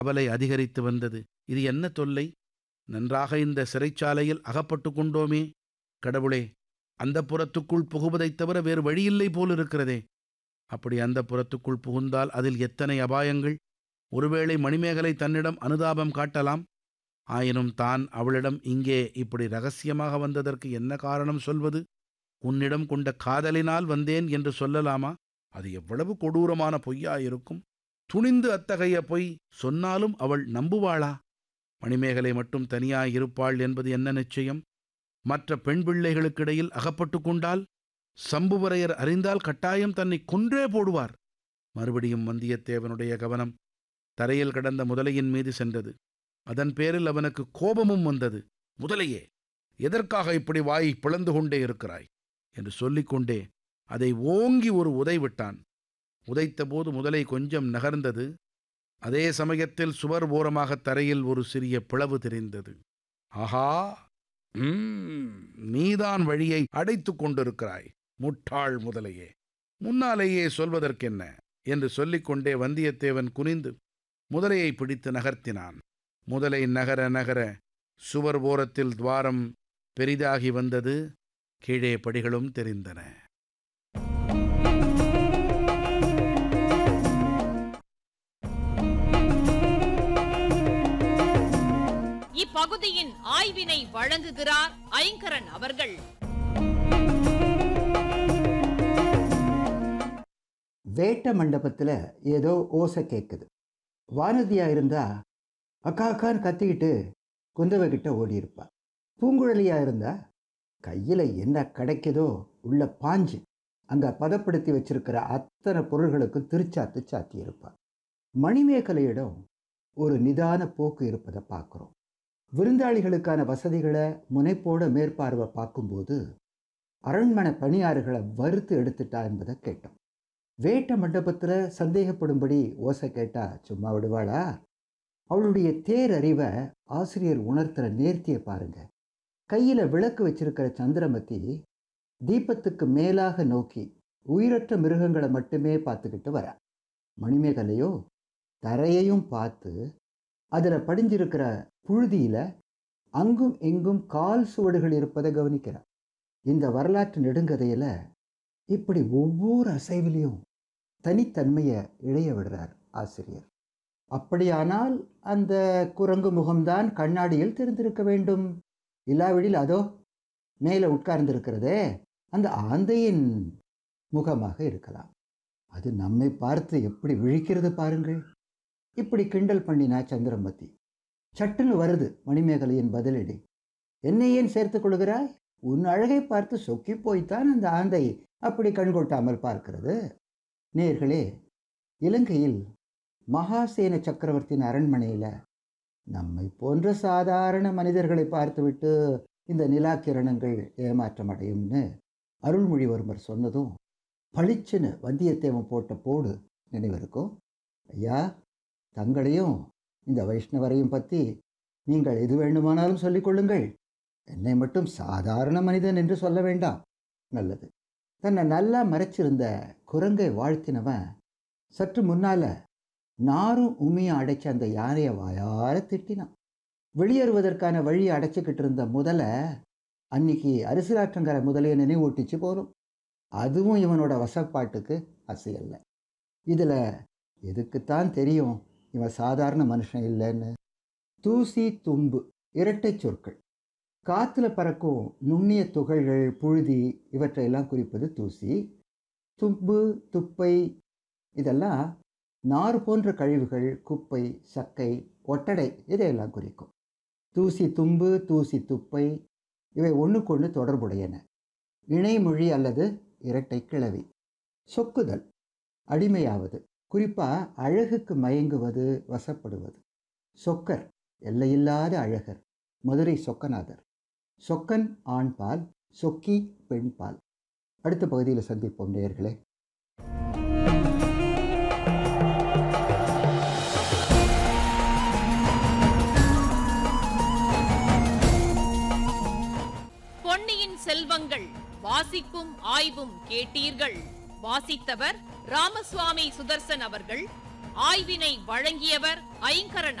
கவலை அதிகரித்து வந்தது இது என்ன தொல்லை நன்றாக இந்த சிறைச்சாலையில் அகப்பட்டு கொண்டோமே கடவுளே அந்த புறத்துக்குள் புகுவதைத் தவிர வேறு வழியில்லை போலிருக்கிறதே அப்படி அந்த புறத்துக்குள் புகுந்தால் அதில் எத்தனை அபாயங்கள் ஒருவேளை மணிமேகலை தன்னிடம் அனுதாபம் காட்டலாம் ஆயினும் தான் அவளிடம் இங்கே இப்படி ரகசியமாக வந்ததற்கு என்ன காரணம் சொல்வது உன்னிடம் கொண்ட காதலினால் வந்தேன் என்று சொல்லலாமா அது எவ்வளவு கொடூரமான பொய்யாயிருக்கும் துணிந்து அத்தகைய பொய் சொன்னாலும் அவள் நம்புவாளா மணிமேகலை மட்டும் தனியாயிருப்பாள் என்பது என்ன நிச்சயம் மற்ற பெண் பிள்ளைகளுக்கிடையில் அகப்பட்டு கொண்டால் சம்புவரையர் அறிந்தால் கட்டாயம் தன்னை கொன்றே போடுவார் மறுபடியும் வந்தியத்தேவனுடைய கவனம் தரையில் கிடந்த முதலையின் மீது சென்றது அதன் பேரில் அவனுக்கு கோபமும் வந்தது முதலையே எதற்காக இப்படி வாய் பிளந்து கொண்டே இருக்கிறாய் என்று சொல்லிக்கொண்டே அதை ஓங்கி ஒரு உதை விட்டான் உதைத்தபோது முதலை கொஞ்சம் நகர்ந்தது அதே சமயத்தில் சுவர் ஓரமாக தரையில் ஒரு சிறிய பிளவு தெரிந்தது ஆஹா ம், நீதான் வழியை அடைத்துக் கொண்டிருக்கிறாய் முட்டாள் முதலையே முன்னாலேயே சொல்வதற்கென்ன என்று சொல்லிக்கொண்டே வந்தியத்தேவன் குனிந்து முதலையை பிடித்து நகர்த்தினான் முதலை நகர நகர சுவர் ஓரத்தில் துவாரம் பெரிதாகி வந்தது கீழே படிகளும் தெரிந்தன இப்பகுதியின் ஆய்வினை வழங்குகிறார் ஐங்கரன் அவர்கள் வேட்ட மண்டபத்தில் ஏதோ ஓசை கேட்குது வானதியா இருந்தா அக்கா அக்கான்னு கத்திக்கிட்டு குந்தவை கிட்ட ஓடி இருப்பா பூங்குழலியா இருந்தா கையில் என்ன கிடைக்குதோ உள்ள பாஞ்சு அங்கே பதப்படுத்தி வச்சிருக்கிற அத்தனை பொருள்களுக்கும் திருச்சாத்து சாத்தி இருப்பா மணிமேகலையிடம் ஒரு நிதான போக்கு இருப்பதை பார்க்குறோம் விருந்தாளிகளுக்கான வசதிகளை முனைப்போட மேற்பார்வை பார்க்கும்போது அரண்மனை பணியாறுகளை வறுத்து எடுத்துட்டா என்பதை கேட்டோம் வேட்ட மண்டபத்தில் சந்தேகப்படும்படி ஓசை கேட்டா சும்மா விடுவாளா அவளுடைய தேரறிவை ஆசிரியர் உணர்த்துற நேர்த்தியை பாருங்க கையில் விளக்கு வச்சிருக்கிற சந்திரமதி தீபத்துக்கு மேலாக நோக்கி உயிரற்ற மிருகங்களை மட்டுமே பார்த்துக்கிட்டு வரா மணிமேகலையோ தரையையும் பார்த்து அதில் படிஞ்சிருக்கிற புழுதியில் அங்கும் இங்கும் கால் சுவடுகள் இருப்பதை கவனிக்கிறார் இந்த வரலாற்று நெடுங்கதையில் இப்படி ஒவ்வொரு அசைவிலையும் தனித்தன்மையை இழைய விடுறார் ஆசிரியர் அப்படியானால் அந்த குரங்கு முகம்தான் கண்ணாடியில் தெரிந்திருக்க வேண்டும் இல்லாவிடில் அதோ மேலே உட்கார்ந்திருக்கிறதே அந்த ஆந்தையின் முகமாக இருக்கலாம் அது நம்மை பார்த்து எப்படி விழிக்கிறது பாருங்கள் இப்படி கிண்டல் பண்ணினா சந்திரமதி சட்டுன்னு வருது மணிமேகலையின் பதிலடி என்னை ஏன் சேர்த்துக் கொள்கிறாய் உன் அழகை பார்த்து சொக்கி போய்த்தான் அந்த ஆந்தை அப்படி கண்கொட்டாமல் பார்க்கிறது நேர்களே இலங்கையில் மகாசேன சக்கரவர்த்தியின் அரண்மனையில் நம்மை போன்ற சாதாரண மனிதர்களை பார்த்துவிட்டு இந்த நிலா கிரணங்கள் ஏமாற்றம் அடையும்னு அருள்மொழிவர்மர் சொன்னதும் பளிச்சுன்னு வந்தியத்தேவன் போட்ட போடு நினைவிருக்கும் ஐயா தங்களையும் இந்த வைஷ்ணவரையும் பற்றி நீங்கள் எது வேண்டுமானாலும் சொல்லிக் கொள்ளுங்கள் என்னை மட்டும் சாதாரண மனிதன் என்று சொல்ல வேண்டாம் நல்லது தன்னை நல்லா மறைச்சிருந்த குரங்கை வாழ்த்தினவன் சற்று முன்னால நாரும் உமியும் அடைச்ச அந்த யானையை வாயார திட்டினான் வெளியேறுவதற்கான வழியை அடைச்சிக்கிட்டு இருந்த முதலை அன்னைக்கு அரிசிலாற்றங்கரை முதலையை நினைவூட்டிச்சு போகும் அதுவும் இவனோட வசப்பாட்டுக்கு அசையல்ல இதில் எதுக்குத்தான் தெரியும் இவன் சாதாரண மனுஷன் இல்லைன்னு தூசி தும்பு இரட்டை சொற்கள் காற்றுல பறக்கும் நுண்ணிய துகள்கள் புழுதி இவற்றையெல்லாம் குறிப்பது தூசி தும்பு துப்பை இதெல்லாம் நார் போன்ற கழிவுகள் குப்பை சக்கை ஒட்டடை இதையெல்லாம் குறிக்கும் தூசி தும்பு தூசி துப்பை இவை ஒன்றுக்கொன்று தொடர்புடையன இணைமொழி அல்லது இரட்டை கிளவி சொக்குதல் அடிமையாவது குறிப்பாக அழகுக்கு மயங்குவது வசப்படுவது சொக்கர் எல்லையில்லாத அழகர் மதுரை சொக்கநாதர் சொக்கன் ஆண்பால் சொக்கி பெண்பால் அடுத்த பகுதியில் சந்திப்போம் நேயர்களே பொன்னியின் செல்வங்கள் வாசிப்பும் ஆய்வும் கேட்டீர்கள் வாசித்தவர் ராமசுவாமி சுதர்சன் அவர்கள் ஆய்வினை வழங்கியவர் ஐங்கரன்